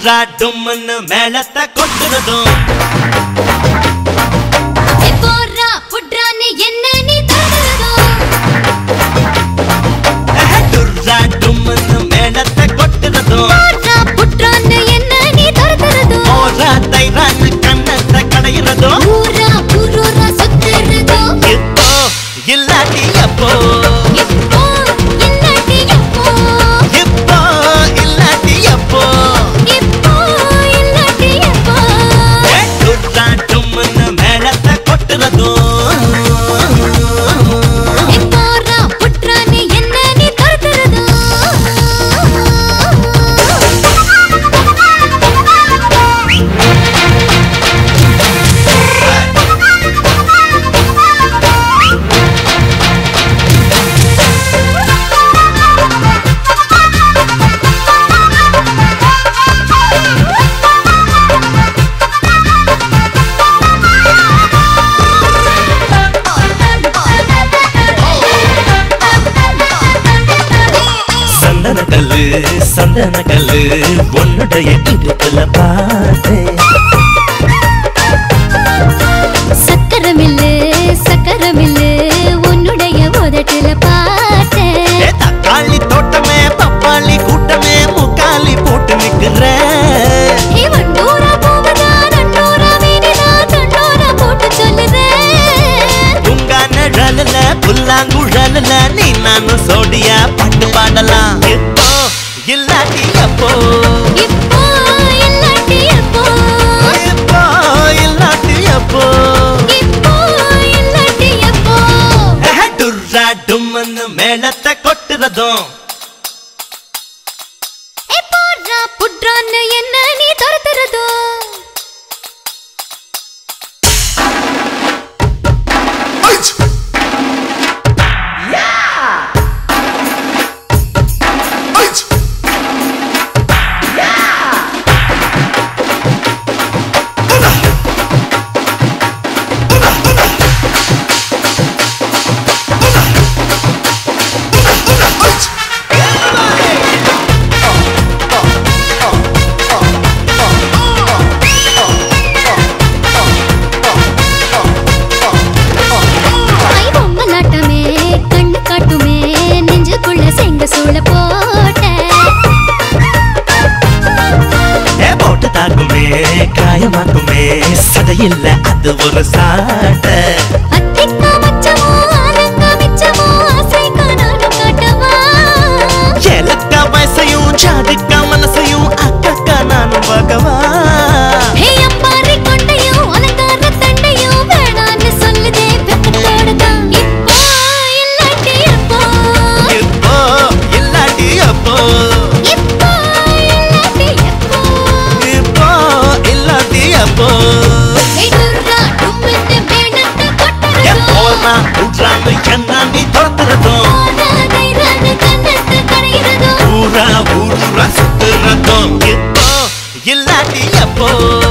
டுர்ரா டும்முன்னு மேளத்தை கொட்டுறதும் ஏ போறா புட்ரான்னு என்ன நீ தருகிறதோ டுர்ரா டும்முன்னு மேளத்தை கொட்டுறதும் போறா புட்ரான்னு என்ன நீ தருகிறதோ ஓரா தைரான்னு கண்ணத்தை கடையிறதும் ஊரா ஊரூரா சுத்துறதோ இப்போ இல்லாட்டி எப்போ இப்போ இல்லாட்டி எப்போ இப்போ இல்லாட்டி எப்போ இப்போ இல்லாட்டி எப்போ டுர்ரா டும்முன்னு மேளத்தை கொட்டுறதும் ஏ போறா புட்ரான்னு என்ன நீ தருகிறதோ சந்தன கல்லு சந்தன கல்லு உன்னுடைய இடுப்புல பார்த்தேன் சக்கரமில்லு சக்கரமில்லு உன்னுடைய உதட்டுல பார்த்தேன் ஏ தக்காளி தோட்டமே பப்பாளி கூட்டமே முக்காலி போட்டு நிக்கிற ஏ வண்டூரா போவதா நண்டூரா வீடுதா தண்டூரா போட்டு சொல்லுறேன் உங்க நிழல்ல புல்லாங்குழல்ல நீ நானும் சோடியா பாட்டு பாடலாம் இப்போ இல்லாட்டி எப்போ இப்போ இல்லாட்டி எப்போ இப்போ இல்லாட்டி எப்போ இப்போ இல்லாட்டி எப்போ அஹ, டுர்ரா டும்முன்னு மேளத்தை கொட்டுறதும் ஏ போடுறா புட்றான்னு என்ன நீ துரத்துறதோ ஐ பொம்மலாட்டமே கண்ணு காட்டுமே நெஞ்சுக்குள்ள செங்க சூழ போட்ட ஏ போட்டு தாக்குமே காயமாக்குமே சதையில்ல அது ஒரு சாட்டை அத்திக்கா மச்சமோ ஆலங்கா மிச்சமோ ஆசை காணாலும் காட்டவா ஏலக்க வயசையும் ஜாதிக்க மனசையும் அக்கக்கா நானும் பார்க்கவா ஹே அம்பாரி கொண்டையும் அலங்கார தண்டையும் வேணான்னு சொல்லுதே வெக்கத்தோடு தான் இப்போ இல்லாட்டி எப்போ இப்போ இல்லாட்டி எப்போ இப்போ இல்லாட்டி எப்போ இப்போ இல்லாட்டி எப்போ ஏய் துர்ரா டும்மிட்டு மேனத்தை எப்போ கொட்டுறதோ நான் உட்றான்னு என்ன நீ துரத்துறதும் போராதை ராணு கண்ணத்தை கடையிறதோ ஊரா ஊரா சுத்துறதும் இப்போ இல்லாட்டி எப்போ